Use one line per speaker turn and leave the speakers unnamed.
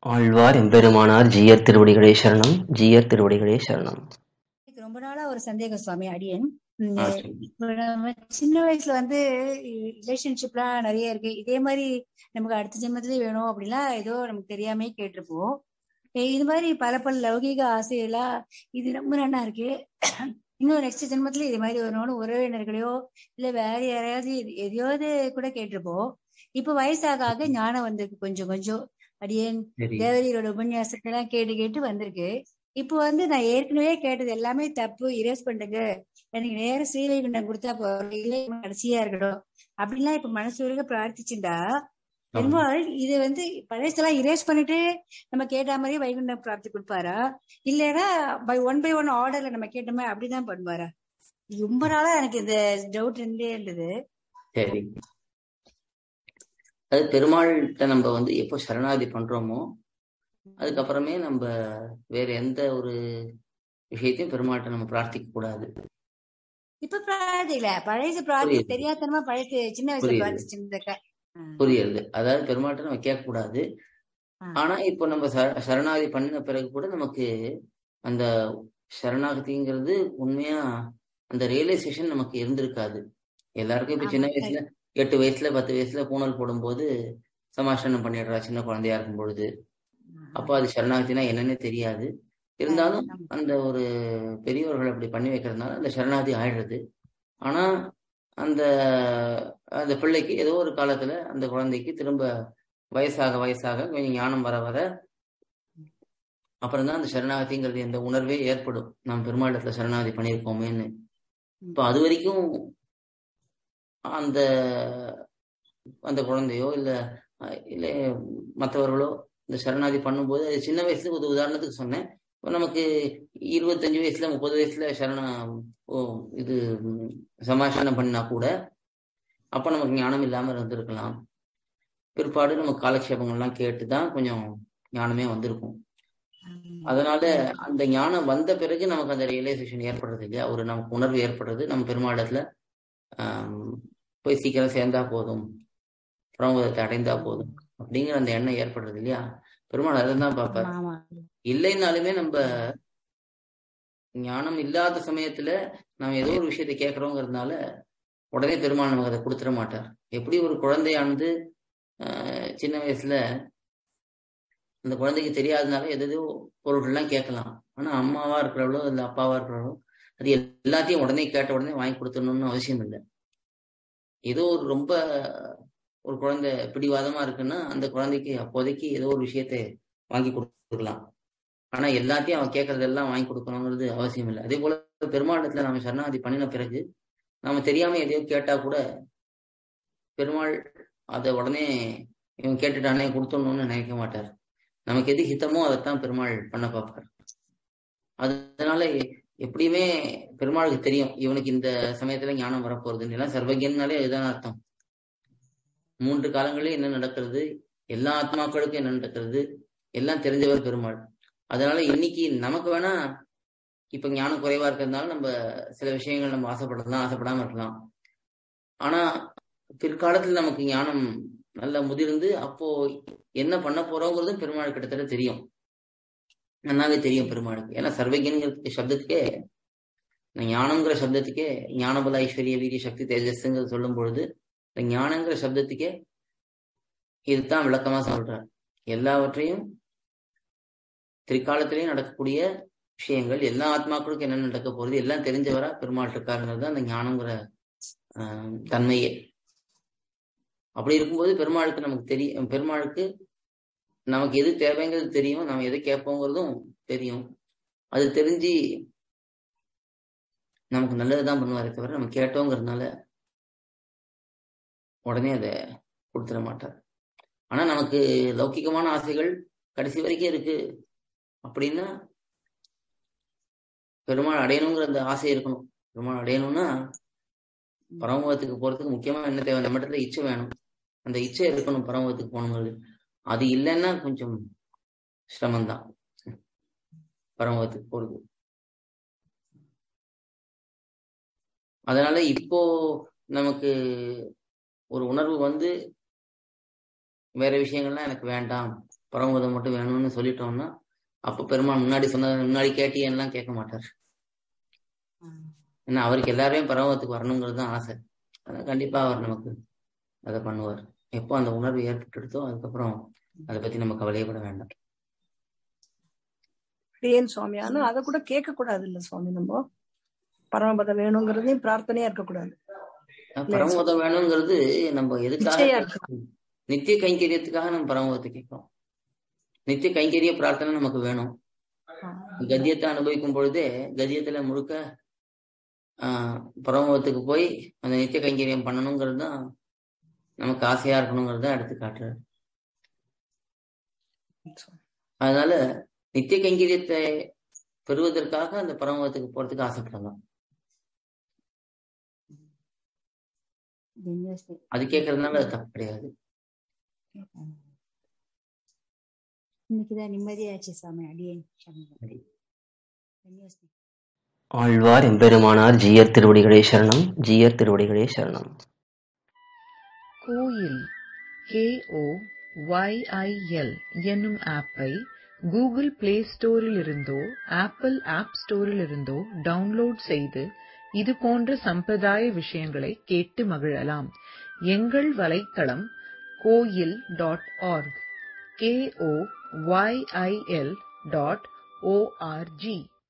ஆழ்வார் எம்பெருமானார் ஜீயர் திருவடிகளே சரணம் ஜீயர் திருவடிகளே சரணம்
எனக்கு ரொம்ப நாளா ஒரு சந்தேகம் சுவாமி அடியன் உம்,
ஆ, சரி.
இப்ப நம்ம சின்ன வயசுல வந்து ரிலேஷன்ஷிப்லாம் நிறைய இருக்கு இதே மாதிரி நமக்கு அடுத்த ஜென்மத்திலே வேணும் அப்படிலாம் ஏதோ நமக்கு தெரியாமே கேட்டிருப்போம் ஏ, இது மாதிரி பல பல லௌகீக ஆசையெல்லாம் இது ரொம்ப நல்லா இருக்கு இன்னும் நெக்ஸ்ட் ஜென்மத்துல இது மாதிரி வரணும்னு உறவினர்களையோ இல்ல வேற யாரையாவது எது- எதையாவது கூட கேட்டிருப்போம் இப்ப வயசாக ஆக ஞானம் வந்திருக்கு கொஞ்சம் கொஞ்சம் அடியேன்
சரி
தேவதையோட உபன்யாசத்தை எல்லாம் கேட்டு கேட்டு வந்திருக்கு இப்போ வந்து நான் ஏற்கனவே கேட்டது எல்லாமே தப்பு இரேஸ் பண்ணுங்க எனக்கு நேரம் ஸ்ரீவைகுண்டம் கொடுத்தா போறோம் இல்ல இவன் கடைசியா இருக்கட்டும் அப்படின்லாம் இப்ப மனசு வரைக்கும் பிரார்த்திச்சுண்டா பெருமாள் இது வந்து பழையசெல்லாம் இரேஸ் பண்ணிட்டு நம்ம கேட்ட மாதிரி வைகுண்டம் பிரார்த்தி கொடுப்பாரா இல்லைன்னா பை ஒன் பை ஒன் ஆர்டர்ல நம்ம கேட்டோமே அப்படிதான் பண்ணுவாரா ரொம்ப நாளா எனக்கு இந்த டவுட் இருந்தே இருந்தது
சரி அது பெருமாள்கிட்ட நம்ம வந்து எப்போ சரணாதி பண்றோமோ அதுக்கப்புறமே நம்ம வேற எந்த ஒரு விஷயத்தையும் பெருமாள்கிட்ட நம்ம பிரார்த்திக்க கூடாது
இப்ப பிரார்த்திக்கல பழைய பிரார்த்தி
புரியுது.
தெரியாதனமா பழைய சின்ன வயசுல
புரியுது.
பிரார்த்திச்சிருந்தக்க
புரியுது அதாவது பெருமாள்கிட்ட நம்ம கேட்க கூடாது
ஆ.
ஆனா இப்போ நம்ம ச- சரணாதி பண்ணின பிறகு கூட நமக்கு அந்த சரணாகதிங்கிறது உண்மையா அந்த ரியலைசேஷன் நமக்கு இருந்திருக்காது எல்லாருக்கும் இப்ப சின்ன
ஆமா,
வயசுல எட்டு வயசுல பத்து வயசுல பூனல் போடும்போது சமாஷனம் பண்ணிடுறா சின்ன குழந்தையா இருக்கும் பொழுது அப்போ அது சரணாகதினா என்னன்னே தெரியாது இருந்தாலும்
ஆமா.
அந்த ஒரு பெரியவர்கள் அப்படி பண்ணி வைக்கிறதுனால அந்த சரணாகதி ஆயிடுறது ஆனா அந்த அந்த பிள்ளைக்கு ஏதோ ஒரு காலத்துல அந்த குழந்தைக்கு திரும்ப வயசாக வயசாக கொஞ்சம் ஞானம் வர வர அப்புறம் தான் அந்த சரணாகதிங்கிறது எந்த உணர்வே ஏற்படும் நாம் பெருமாளத்துல சரணாகதி பண்ணியிருக்கோமேன்னு இப்போ அது வரைக்கும் அந்த அந்த குழந்தையோ இல்ல இல்ல மற்றவர்களோ இந்த சரணாதி பண்ணும்போது அது சின்ன வயசுல ஒரு உதாரணத்துக்கு சொன்னேன் இப்போ நமக்கு இருபத்தஞ்சு வயசுல முப்பது வயசுல சரண ஓ இது ம், சமாஷனம் பண்ணா கூட அப்ப நமக்கு ஞானம் இல்லாம இருந்திருக்கலாம் பிற்பாடு நமக்கு காலக்ஷேபங்கள்லாம் கேட்டு தான் கொஞ்சம் ஞானமே வந்திருக்கும் அதனால அந்த ஞானம் வந்த பிறகு நமக்கு அந்த ரியலைசேஷன் ஏற்படுறது இல்லையா ஒரு நமக்கு உணர்வு ஏற்படுறது நம்ம பெருமாடத்துல ஆம், போய் சீக்கிரம் சேர்ந்தா போதும் பிரமோதத்தை அடைந்தா போதும் அப்படிங்கிற அந்த எண்ணம் ஏற்படுறது இல்லையா பெருமாள் அதை தான் பார்ப்பார்
ஆமா
இல்லைன்னாலுமே நம்ம ஞானம் இல்லாத சமயத்துல நம்ம ஏதோ ஒரு விஷயத்தை கேட்கறோங்கிறதுனால உடனே பெருமாள் நமக்கு அதை கொடுத்துட மாட்டார் எப்படி ஒரு குழந்தையானது ஆஹ், சின்ன வயசுல அந்த குழந்தைக்கு தெரியாதனால எதோ பொருட்கள்லாம் கேட்கலாம் ஆனா அம்மாவா இருக்கிறவளோ இல்ல அப்பாவா இருக்கிறவளோ அது எல்லாத்தையும் உடனே கேட்ட உடனே வாங்கி கொடுத்துடணும்னு அவசியம் இல்லை ஏதோ ஒரு ரொம்ப ஒரு குழந்தை பிடிவாதமா இருக்குன்னா அந்த குழந்தைக்கு அப்போதைக்கு ஏதோ ஒரு விஷயத்தை வாங்கி கொடுக்கலாம் ஆனா எல்லாத்தையும் அவன் கேட்கறதெல்லாம் வாங்கி கொடுக்கணுங்கிறது அவசியம் இல்லை அதே போல பெருமாளத்துல நம்ம சரணாகதி பண்ணின பிறகு நாம தெரியாம எதையோ கேட்டா கூட பெருமாள் அதை உடனே இவன் கேட்டுட்டானே கொடுத்துடணும்னு நினைக்க மாட்டார் நமக்கு எது ஹிதமோ அதைத்தான் பெருமாள் பண்ண பார்ப்பார் அதனால எ- எப்படியுமே பெருமாளுக்கு தெரியும் இவனுக்கு இந்த சமயத்துல ஞானம் வரப்போறதுன்னு எல்லாம் சர்வஜன்னாலே இதுதான் அர்த்தம் மூன்று காலங்களில் என்ன நடக்கிறது எல்லா ஆத்மாக்களுக்கும் என்ன நடக்கிறது எல்லாம் தெரிஞ்சவர் பெருமாள் அதனால இன்னைக்கு நமக்கு வேணா இப்ப ஞானம் குறைவா இருக்கிறதுனால நம்ம சில விஷயங்கள் நம்ம ஆசைப்படலாம் ஆசைப்படாம இருக்கலாம் ஆனா பிற்காலத்துல நமக்கு ஞானம் நல்லா முதிர்ந்து அப்போ என்ன பண்ண போறோங்கிறதும் பெருமாள் கிட்டத்தட்ட தெரியும் நல்லாவே தெரியும் பெருமாளுக்கு ஏன்னா சர்வஜன்கிற சப்தத்துக்கே இந்த ஞானம்ங்கிற சப்தத்துக்கே ஞானபல ஐஸ்வர்ய வீரிய சக்தி தேஜஸ்ங்கிறது சொல்லும் பொழுது இந்த ஞானங்கிற சப்தத்துக்கே இதுதான் விளக்கமா சொல்றார் எல்லாவற்றையும் திரிகாலத்திலையும் நடக்கக்கூடிய விஷயங்கள் எல்லா ஆத்மாக்களுக்கும் என்ன நடக்க போறது எல்லாம் தெரிஞ்சவரா பெருமாள் இருக்காருங்கிறது தான் அந்த ஞானங்கிற ஆஹ், தன்மையே அப்படி இருக்கும்போது பெருமாளுக்கு நமக்கு தெரியும் பெருமாளுக்கு நமக்கு எது தேவைங்கிறது தெரியும் நம்ம எதை கேட்போங்கிறதும் தெரியும் அது தெரிஞ்சு நமக்கு நல்லதுதான் பண்ணுவாரே தவிர நம்ம கேட்டோங்கிறதுனால உடனே அதை கொடுத்துட மாட்டார் ஆனா நமக்கு லௌகிகமான ஆசைகள் கடைசி வரைக்கும் இருக்கு அப்படின்னா பெருமாள் அடையணுங்கிற அந்த ஆசை இருக்கணும் பெருமாள் அடையணும்னா பரமபதத்துக்கு போறதுக்கு முக்கியமா என்ன தேவை நம்ம இடத்துல இச்சை வேணும் அந்த இச்சை இருக்கணும் பரமபதத்துக்கு போகணுங்கிறது அது இல்லைன்னா கொஞ்சம் சிரமம்தான் பரமபதத்துக்கு போறது அதனால இப்போ நமக்கு ஒரு உணர்வு வந்து வேற விஷயங்கள்லாம் எனக்கு வேண்டாம் பரமபதம் மட்டும் வேணும்னு சொல்லிட்டோம்னா அப்ப பெருமான் முன்னாடி சொன்னது முன்னாடி கேட்டியெல்லாம் கேட்க மாட்டார் ஏன்னா அவருக்கு எல்லாரையும் பரமபதத்துக்கு வரணுங்கிறது தான் ஆசை அதான் கண்டிப்பா அவர் நமக்கு அதை பண்ணுவார் எப்போ அந்த உணர்வு ஏற்பட்டுடுதோ அதுக்கப்புறம் அதை பத்தி நம்ம கவலையப்பட வேண்டாம்
ஏன் சுவாமி ஆனா அதை கூட கேட்க கூடாது இல்ல சுவாமி நம்ம பரமபதம் வேணுங்கிறதையும் பிரார்த்தனையா இருக்கக்கூடாது
பரமபதம் வேணுங்கிறது நம்ம எதுக்காக
இச்சையா இருக்கு
நித்திய கைங்கரியத்துக்காக நம்ம பரமபதத்தை கேட்கிறோம் நித்திய கைங்கரிய பிரார்த்தனை நமக்கு வேணும் கத்தியத்தை அனுபவிக்கும் பொழுதே கத்தியத்துல முழுக்க ஆஹ் பரமபதத்துக்கு போய் அந்த நித்திய கைங்கரியம் பண்ணணுங்கிறது தான் நமக்கு ஆசையா இருக்கணுங்கிறத எடுத்து காட்டுறாரு அதனால நித்திய கைங்கரியத்தை பெறுவதற்காக அந்த பரமபதத்துக்கு போறதுக்கு ஆசைப்படலாம் அது கேட்கறதுனால அது தப்பு கிடையாது
இன்னைக்குதான் நிம்மதியாச்சு சாமி அடியேன் சண்முகம். தன்யோஸ்மி.
ஆழ்வார் எம்பெருமானார் ஜீயர் திருவடிகளே சரணம் ஜீயர் திருவடிகளே சரணம்
கோயில் கேஓ ஒய்ஐஎல் என்னும் ஆப்பை கூகுள் பிளே ஸ்டோரில் இருந்தோ ஆப்பிள் ஆப் ஸ்டோரில் இருந்தோ டவுன்லோட் செய்து இது போன்ற சம்பிரதாய விஷயங்களை கேட்டு மகிழலாம் எங்கள் வலைத்தளம் கோயில் dot org K O Y I L dot O R G